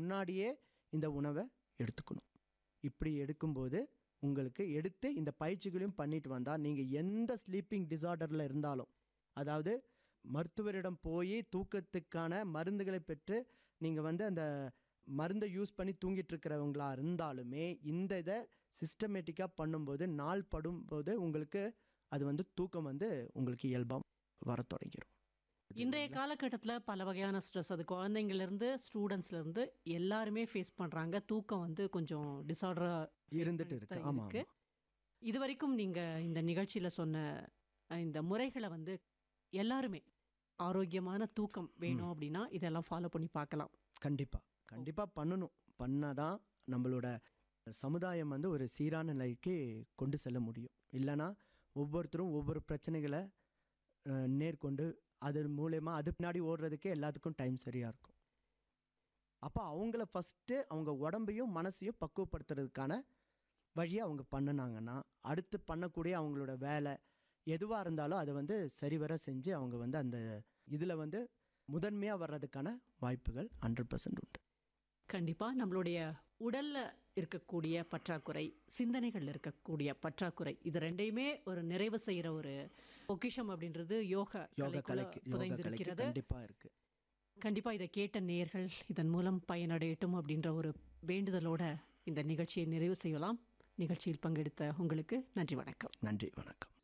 முன்னாடியே இந்த உணவை எடுத்துக்கணும் இப்படி எடுக்கும்போது உங்களுக்கு எடுத்து இந்த பயிற்சிகளையும் பண்ணிட்டு வந்தால் நீங்கள் எந்த ஸ்லீப்பிங் டிசார்டரில் இருந்தாலும் அதாவது மருத்துவரிடம் போய் தூக்கத்துக்கான மருந்துகளை பெற்று நீங்கள் வந்து அந்த மருந்தை யூஸ் பண்ணி தூங்கிட்டு இருக்கிறவங்களா இருந்தாலுமே இந்த இதை சிஸ்டமேட்டிக்காக பண்ணும்போது நாள் படும்போது உங்களுக்கு அது வந்து தூக்கம் வந்து உங்களுக்கு இயல்பாக வர தொடங்கிடும் இன்றைய காலகட்டத்தில் பல வகையான ஸ்ட்ரெஸ் அது குழந்தைங்கள்லேருந்து ஸ்டூடெண்ட்ஸ்லேருந்து எல்லாருமே ஃபேஸ் பண்ணுறாங்க தூக்கம் வந்து கொஞ்சம் டிசார்டராக இருந்துட்டு இருக்கு ஆமாம் இருக்கு இது வரைக்கும் நீங்கள் இந்த நிகழ்ச்சியில் சொன்ன அஹ், இந்த முறைகளை வந்து எல்லாருமே ஆரோக்கியமான தூக்கம் வேணும் அப்படின்னா இதெல்லாம் ஃபாலோ பண்ணி பார்க்கலாம் கண்டிப்பாக கண்டிப்பாக பண்ணணும் பண்ணாதான் நம்மளோட சமுதாயம் வந்து ஒரு சீரான நிலைக்கு கொண்டு செல்ல முடியும் இல்லைன்னா ஒவ்வொருத்தரும் ஒவ்வொரு பிரச்சனைகளை அஹ், நேர்கொண்டு அது மூலயமா அது பின்னாடி ஓடுறதுக்கே எல்லாத்துக்கும் டைம் சரியாக இருக்கும் அப்போ அவங்கள ஃபஸ்ட்டு அவங்க உடம்பையும் மனசையும் பக்குவப்படுத்துறதுக்கான வழியை அவங்க பண்ணுனாங்கன்னா அடுத்து பண்ணக்கூடிய அவங்களோட வேலை எதுவாக இருந்தாலும் அதை வந்து சரிவர செஞ்சு அவங்க வந்து அந்த இதில் வந்து முதன்மையாக வர்றதுக்கான வாய்ப்புகள் ஹண்ட்ரட் பர்சன்ட் உண்டு கண்டிப்பாக நம்மளுடைய உடல்ல இருக்கக்கூடிய பற்றாக்குறை சிந்தனைகள் இருக்கக்கூடிய பற்றாக்குறை இது ரெண்டையுமே ஒரு நிறைவு செய்யற ஒரு பொக்கிஷம் அப்படின்றது யோகா யோகா கலைக்குள்ள கலைக்கு யோகா கலைக்கு புதைந்திருக்கிறது கண்டிப்பாக இருக்குது கண்டிப்பா இதை கேட்ட நேயர்கள் இதன் மூலம் பயனடையட்டும் அப்படின்ற ஒரு வேண்டுதலோட இந்த நிகழ்ச்சியை நிறைவு செய்யலாம் நிகழ்ச்சியில் பங்கெடுத்த உங்களுக்கு நன்றி வணக்கம் நன்றி வணக்கம்